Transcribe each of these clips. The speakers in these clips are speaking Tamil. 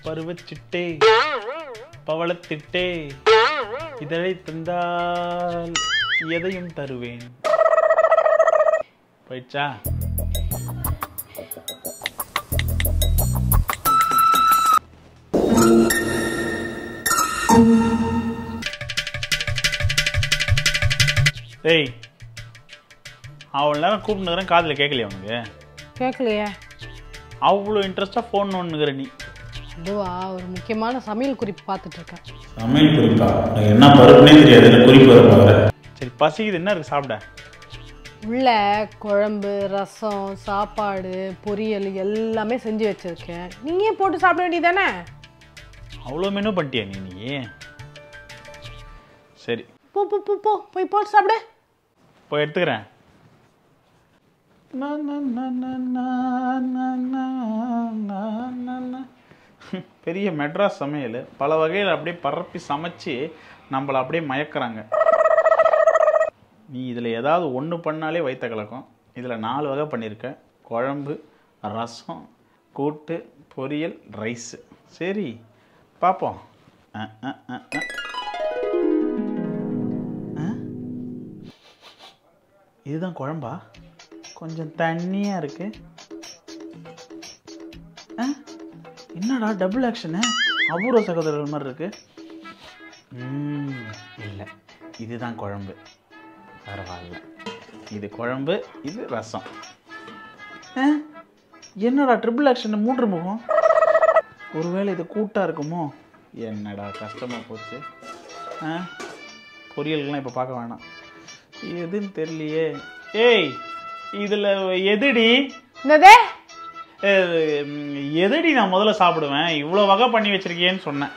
பருவச்சிட்டே பவளத்திட்டே இதழை தந்தால் எதையும் தருவேன் போயிடுச்சா டேய் அவ்வளோ நேரம் கூப்பிட்டுக்கிறேன் காதில் கேட்கலையா உனக்கு கேட்கலையே அவ்வளோ இன்ட்ரெஸ்டாக ஃபோன் ஒன்றுங்கிற நீ அதுவா ஒரு முக்கியமான சமையல் குறிப்பு பார்த்துட்டு இருக்கேன் சமையல் குறிப்பா என்ன பருப்புனே தெரியாது என்ன குறிப்பு வர சரி பசிக்குது என்ன இருக்கு சாப்பிட உள்ள குழம்பு ரசம் சாப்பாடு பொரியல் எல்லாமே செஞ்சு வச்சிருக்கேன் நீயே போட்டு சாப்பிட வேண்டியதானே அவ்வளோ மெனு பண்ணிட்டியா நீ நீ சரி போ போ போ போ போய் போட்டு சாப்பிடு போய் எடுத்துக்கிறேன் நா, நா, நா, நா, நா, நா, நா, நா, நா, நா. பெரிய மெட்ராஸ் சமையல் பல வகையில் அப்படியே பரப்பி சமைச்சு நம்மளை அப்படியே மயக்கிறாங்க நீ இதில் ஏதாவது ஒன்று பண்ணாலே வயிற்ற கலக்கும் இதில் நாலு வகை பண்ணியிருக்க குழம்பு ரசம் கூட்டு பொரியல் ரைஸு சரி பார்ப்போம் அ, அ, அ, அ. ஆ இதுதான் குழம்பா கொஞ்சம் தண்ணியாக இருக்கு ஆ? என்னடா டபுள் ஆக்ஷனு அபூர்வ சகோதரர்கள் மாதிரி இருக்கு ம், இல்லை இதுதான் குழம்பு பரவாயில்ல இது குழம்பு இது ரசம் ஆ? என்னடா ட்ரிபிள் ஆக்ஷன் மூன்று முகம் ஒருவேளை இது கூட்டாக இருக்குமோ என்னடா கஷ்டமாக போச்சு ஆ பொரியல்கள்லாம் இப்போ பார்க்க வேணாம் எதுன்னு தெரியலையே ஏய் இதில் எதுடி என்னதே அஹ், ம், எதுடி நான் முதல்ல சாப்பிடுவேன் இவ்வளோ வகை பண்ணி வச்சிருக்கியேன்னு சொன்னேன்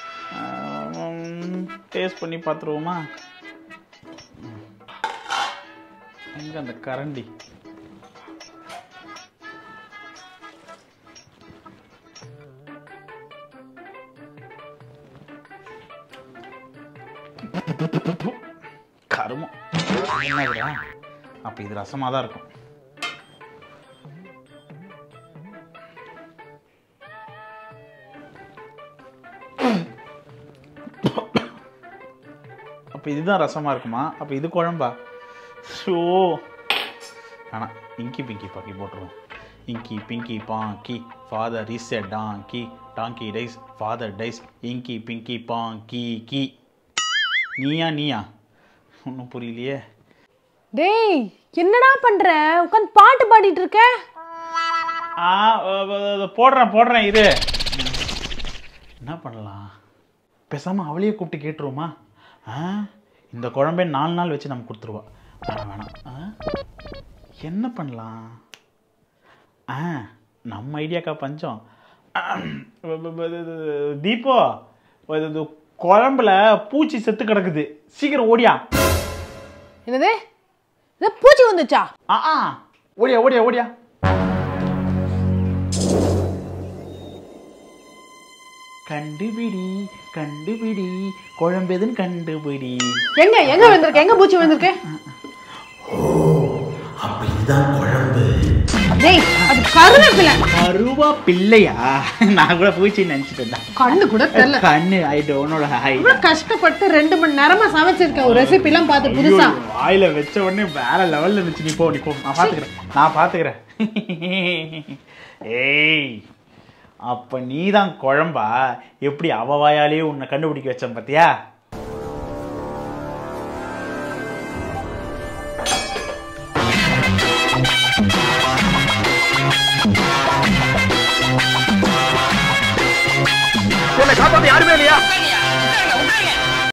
டேஸ்ட் பண்ணி பார்த்துருவோமா எங்க அந்த கரண்டி கருமம் என்னதுடா அப்போ இது ரசமாக தான் இருக்கும் அப்போ இதுதான் ரசமாக இருக்குமா அப்போ இது குழம்பா ஷோ ஆனால் இங்கி பிங்கி பாக்கி போட்டுருவோம் inky pinky ponky father is a donkey donkey dies father dies inky pinky பாங்கி கி நீயா நீயா ஒன்றும் புரியலையே டேய் என்னடா பண்ற உட்காந்து பாட்டு பாடிட்டு இருக்க ஆ அ, அ, அ, போடுறேன் போடுறேன் இரு என்ன பண்ணலாம் பேசாமல் அவளையே கூப்பிட்டு கேட்டுருவோமா ஆ இந்த குழம்பே நாலு நாள் வச்சு நம்ம கொடுத்துருவா வேணாம் வேணாம் ஆ என்ன பண்ணலாம் ஆ நம்ம ஐடியாக்கா பஞ்சம் தீபோ இது- இது குழம்புல பூச்சி செத்து கிடக்குது சீக்கிரம் ஓடியா என்னது இது பூச்சி வந்துச்சா ஆ ஆ ஓடியா ஓடியா ஓடியா கண்டுபிடி கண்டுபிடி குழம்பெதுன்னு கண்டுபிடி எங்க எங்க வந்திருக்க எங்க பூச்சி வந்திருக்கு அப்ப இதுதான் குழம்பு டேய் அது கருவேப்பிலை கருவா பிள்ளையா நான் கூட பூச்சி நினைச்சிட்டு இருந்தேன் கண்ணு கூட தெரியல கண்ணு ஐ டோனோட ஹை இவ்வளவு கஷ்டப்பட்டு ரெண்டு மணி நேரமா சமைச்சிருக்கேன் ஒரு ரெசிபி எல்லாம் பார்த்து புதுசா வாயில வச்ச உடனே வேற லெவல்ல இருந்துச்சு நீ போ நீ போ நான் பாத்துக்கிறேன் நான் பாத்துக்கிறேன் ஏய் அப்ப நீதான் குழம்பா எப்படி அவ வாயாலேயே உன்னை கண்டுபிடிக்க வச்சேன் பாத்தியா